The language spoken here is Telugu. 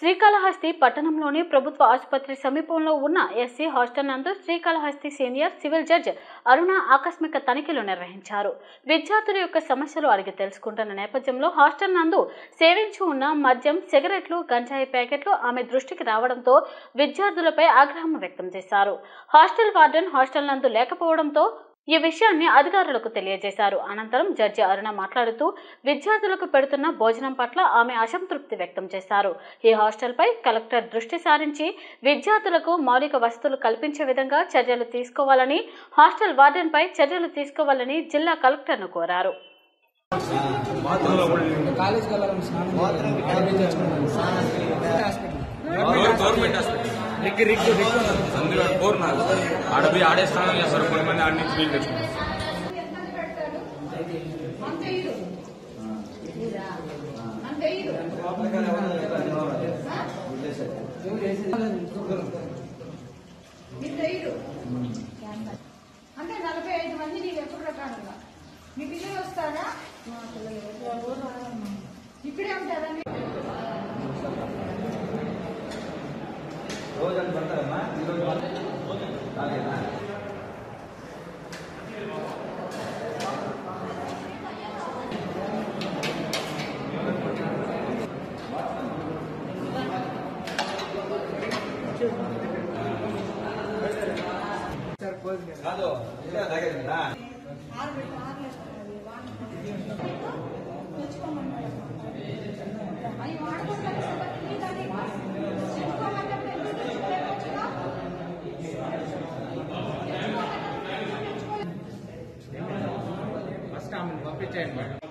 శ్రీకాళహస్తి పట్టణంలోని ప్రభుత్వ ఆసుపత్రి సమీపంలో ఉన్న ఎస్సీ హాస్టల్ నందు Srikalahasti senior civil judge Aruna ఆకస్మిక తనిఖీలు నిర్వహించారు విద్యార్థుల యొక్క సమస్యలు అడిగి తెలుసుకుంటున్న నేపథ్యంలో హాస్టల్ నందు సేవించి ఉన్న మద్యం సిగరెట్లు గంజాయి ప్యాకెట్లు ఆమె దృష్టికి రావడంతో విద్యార్థులపై ఆగ్రహం వ్యక్తం చేశారు హాస్టల్ వార్డెన్ హాస్టల్ నందు లేకపోవడంతో ఈ విషయాన్ని అధికారులకు తెలియజేశారు అనంతరం జడ్జి అరుణ మాట్లాడుతూ విద్యార్థులకు పెడుతున్న భోజనం పట్ల ఆమె అసంతృప్తి వ్యక్తం చేశారు ఈ హాస్టల్పై కలెక్టర్ దృష్టి సారించి విద్యార్థులకు మౌలిక వసతులు కల్పించే విధంగా చర్యలు తీసుకోవాలని హాస్టల్ వార్డెన్పై చర్యలు తీసుకోవాలని జిల్లా కలెక్టర్ను కోరారు కాలేజ్ వెళ్ళాలని స్నానం చేయాలి. హాస్పిటల్. గవర్నమెంట్ హాస్పిటల్ రిగ్ రిగ్ రిగ్ అందులో కోరు నాకు ఆడ పోయి ఆడే స్నానం చేస్తారు కొన్ని మంది ఆడ నుంచి వీళ్ళు తెచ్చుకుంటారు అంటే నలభై ఐదు మంది నీకు ఎప్పుడు రకాలుగా మీ పిల్లలు వస్తారా ఇక్కడే ఉంటారా మీరు? అవి వాడుకుంటారు కదా, మీరు అది తెచ్చుకోమంటే ఎందుకు తెచ్చుకోవచ్చుగా? ఫస్ట్ ఆమెను పంపించేయండి మేడం